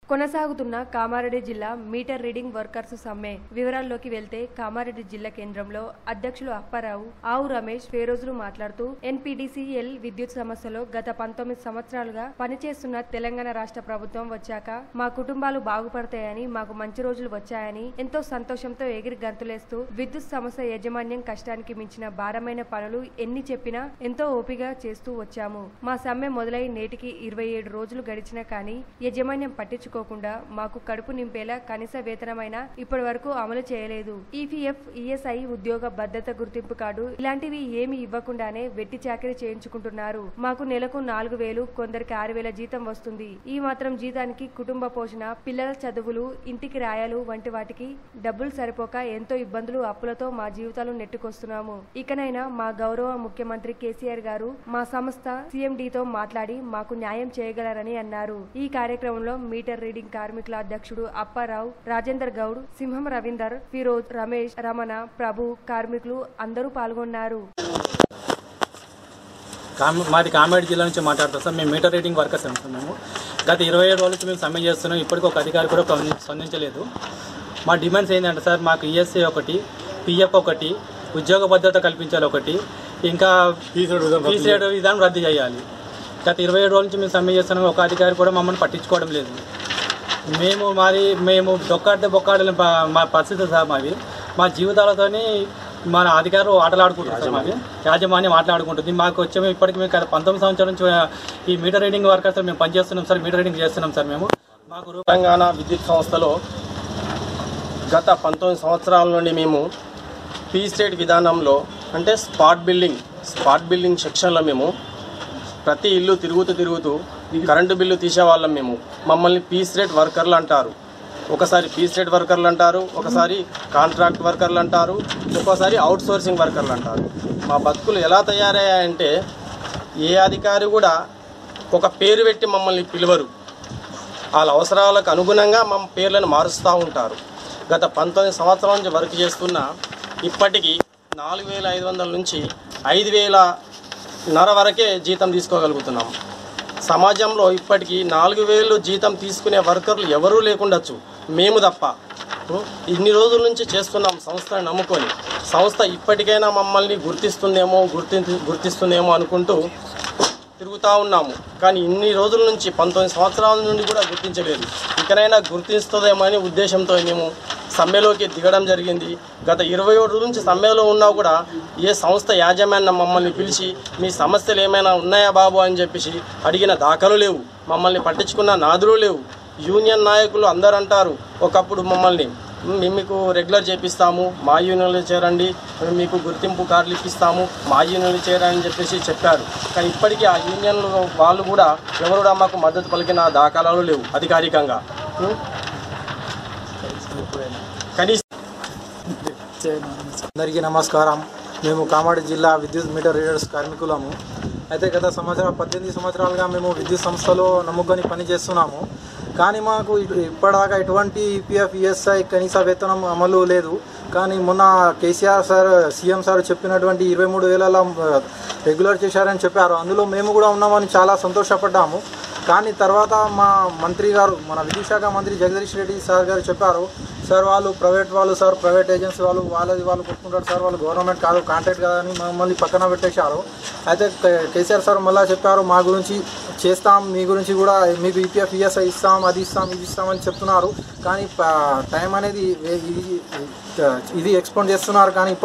కొనసాగుతున్న కామారెడ్డి జిల్లా meter reading workers సమ్మె వివరాల్లోకి వెళ్తే కామారెడ్డి జిల్లా కేంద్రంలో అధ్యక్షులు అప్పారావు ఆవు రమేష్ ఫేరోజులు మాట్లాడుతూ ఎన్పీడీసీఎల్ విద్యుత్ సమస్యలో గత పంతొమ్మిది సంవత్సరాలుగా పనిచేస్తున్న తెలంగాణ రాష్ట్ర ప్రభుత్వం వచ్చాక మా కుటుంబాలు బాగుపడతాయని మాకు మంచి రోజులు వచ్చాయని ఎంతో సంతోషంతో ఎగిరి గంతులేస్తూ విద్యుత్ సమస్య యాజమాన్యం కష్టానికి మించిన భారమైన పనులు ఎన్ని చెప్పినా ఎంతో ఓపిగా చేస్తూ వచ్చాము మా సమ్మె మొదలై నేటికి ఇరవై ఏడు రోజులు గడిచినా కానీ యాజమాన్యం పట్టించుకోకుండా మాకు కడుపు నింపేలా కనీస వేతనమైనా ఇప్పటి వరకు అమలు చేయలేదు ఈపీఎఫ్ ఈఎస్ఐ ఉద్యోగ భద్రత గుర్తింపు కార్డు ఇలాంటివి ఏమి ఇవ్వకుండానే వెట్టి చాకరీ చేయించుకుంటున్నారు మాకు నెలకు నాలుగు వేలు కొందరికి ఆరు వేల జీతం వస్తుంది ఈ మాత్రం జీతానికి కుటుంబ పోషణ పిల్లల చదువులు ఇంటికి రాయాలు వంటి వాటికి డబ్బులు సరిపోక ఎంతో ఇబ్బందులు అప్పులతో మా జీవితాలు నెట్టుకొస్తున్నాము ఇకనైనా మా గౌరవ ముఖ్యమంత్రి కేసీఆర్ గారు మా సంస్థ సీఎండీతో మాట్లాడి మాకు న్యాయం చేయగలరని అన్నారు ఈ కార్యక్రమంలో మీటర్ రీడింగ్ కార్మికుల అధ్యక్షుడు అప్పారావు రాజేందర్ గౌడ్ సింహం రవీందర్ ఫిరోజ్ రమేష్ రమణ ప్రభు కార్మికులు అందరూ పాల్గొన్నారు కామ మాది కామారెడ్డి జిల్లా నుంచి మాట్లాడుతాం సార్ మేము మీటర్ రీడింగ్ వర్కర్స్ సార్ మేము గత ఇరవై ఏడు రోజుల నుంచి మేము సమ్మె చేస్తున్నాం ఇప్పటికీ ఒక అధికారి కూడా స్పంది- స్పందించలేదు మా డిమాండ్స్ ఏంటంటే సార్ మాకు ఈఎస్ఐ ఒకటి పిఎఫ్ ఒకటి ఉద్యోగ భద్రత కల్పించాలి ఒకటి ఇంకా ఫీజు రేట్ విధానం రద్దు చేయాలి గత ఇరవై ఏడు రోజుల నుంచి మేము సమ్మె చేస్తున్నాం ఒక అధికారి కూడా మమ్మల్ని పట్టించుకోవడం లేదు మేము మరి మేము దొక్కాడితే బొక్కాడలేని ప- మా పరిస్థితి సార్ మాది మా జీవితాలతోని మన అధికారులు ఆటలాడుకుంటారు సార్ మాది యాజమాన్యం ఆటలాడుకుంటుంది మాకు వచ్చే మేము ఇప్పటికి మేము గత పంతొమ్మిది సంవత్సరాల నుంచి ఈ మీటర్ రీడింగ్ వర్కర్స్ మేము పనిచేస్తున్నాం సార్ మీటర్ రీడింగ్ చేస్తున్నాం సార్ మేము మాకు రూ- తెలంగాణ విద్యుత్ సంస్థలో గత పంతొమ్మిది సంవత్సరాల నుండి మేము పీ స్టేట్ విధానంలో అంటే స్పాట్ బిల్డింగ్ స్పాట్ బిల్డింగ్ సెక్షన్లో మేము ప్రతి ఇల్లు తిరుగుతూ తిరుగుతూ ఈ కరెంటు బిల్లు తీసేవాళ్ళం మేము మమ్మల్ని పీ స్టేట్ వర్కర్లు అంటారు ఒకసారి పీ స్టేట్ వర్కర్లు అంటారు ఒకసారి కాంట్రాక్ట్ వర్కర్లు అంటారు ఒక్కోసారి అవుట్ సోర్సింగ్ వర్కర్లు అంటారు మా బతుకులు ఎలా తయారయ్యాయంటే ఏ అధికారి కూడా ఒక పేరు పెట్టి మమ్మల్ని పిలువరు వాళ్ళ అవసరాలకు అనుగుణంగా మా పేర్లను మారుస్తూ ఉంటారు గత పంతొమ్మిది సంవత్సరాల నుంచి వర్క్ చేస్తున్న ఇప్పటికీ నాలుగు వేల ఐదు వందల నుంచి ఐదు వేల నర వరకే జీతం తీసుకోగలుగుతున్నాం సమాజంలో ఇప్పటికీ నాలుగు వేలు జీతం తీసుకునే వర్కర్లు ఎవరూ లేకుండొచ్చు మేము తప్ప ఉం? ఇన్ని రోజుల నుంచి చేస్తున్నాం సంస్థను నమ్ముకొని సంస్థ ఇప్పటికైనా మమ్మల్ని గుర్తిస్తుందేమో గుర్తి గుర్తిస్తుందేమో అనుకుంటూ తిరుగుతూ ఉన్నాము కానీ ఇన్ని రోజుల నుంచి పంతొమ్మిది సంవత్సరాల నుండి కూడా గుర్తించలేదు ఇకనైనా గుర్తిస్తుందేమో అని ఉద్దేశంతో మేము సమ్మెలోకి దిగడం జరిగింది గత ఇరవై ఏడు రోజుల నుంచి సమ్మెలో ఉన్నా కూడా ఏ సంస్థ యాజమాన్యం మమ్మల్ని పిలిచి మీ సమస్యలు ఏమైనా ఉన్నాయా బాబు అని చెప్పేసి అడిగిన దాఖలు లేవు మమ్మల్ని పట్టించుకున్న నాదులు లేవు యూనియన్ నాయకులు అందరూ అంటారు ఒకప్పుడు మమ్మల్ని మేము మీకు రెగ్యులర్ చేపిస్తాము మా యూనియన్లో చేరండి మేము మీకు గుర్తింపు కార్డులు ఇప్పిస్తాము మా యూనియన్లో చేరండి అని చెప్పేసి చెప్పారు కానీ ఇప్పటికీ ఆ యూనియన్లు వాళ్ళు కూడా ఎవరు కూడా మాకు మద్దతు పలికిన దాఖలాలు లేవు అధికారికంగా ఉం? కనీసం అందరికీ నమస్కారం మేము కామారెడ్డి జిల్లా విద్యుత్ మీటర్ రీడర్స్ కార్మికులము అయితే గత సంవత్సరం పద్దెనిమిది సంవత్సరాలుగా మేము విద్యుత్ సంస్థలో నమ్ముకొని పనిచేస్తున్నాము కానీ మాకు ఇటు- ఇప్పటిదాకా ఎటువంటి ఈపీఎఫ్ ఈఎస్ఐ కనీస వేతనం అమలు లేదు కానీ మొన్న కేసీఆర్ సార్ సీఎం సార్ చెప్పినటువంటి ఇరవై మూడు వేల రెగ్యులర్ చేశారని చెప్పారు అందులో మేము కూడా ఉన్నామని చాలా సంతోషపడ్డాము కానీ తర్వాత మా మంత్రి గారు మన విద్యుత్ శాఖ మంత్రి జగదీష్ రెడ్డి సార్ గారు చెప్పారు సార్ వాళ్ళు ప్రైవేట్ వాళ్ళు సార్ ప్రైవేట్ ఏజెన్సీ వాళ్ళు వాళ్ళది వాళ్ళు కొట్టుకుంటారు సార్ వాళ్ళు గవర్నమెంట్ కాదు కాంట్రాక్ట్ కాదని మమ్మల్ని పక్కన పెట్టేశారు అయితే కే- కేసీఆర్ సార్ మళ్ళీ చెప్పారు మా గురించి చేస్తాం మీ గురించి కూడా మీకు ఈపీఎఫ్ ఈఎస్ఐ ఇస్తాం అది ఇస్తాం ఇది ఇస్తాం అని చెప్తున్నారు కానీ ప- టైం అనేది వే- ఇది ఇది ఎక్స్పోండ్ చేస్తున్నారు కానీ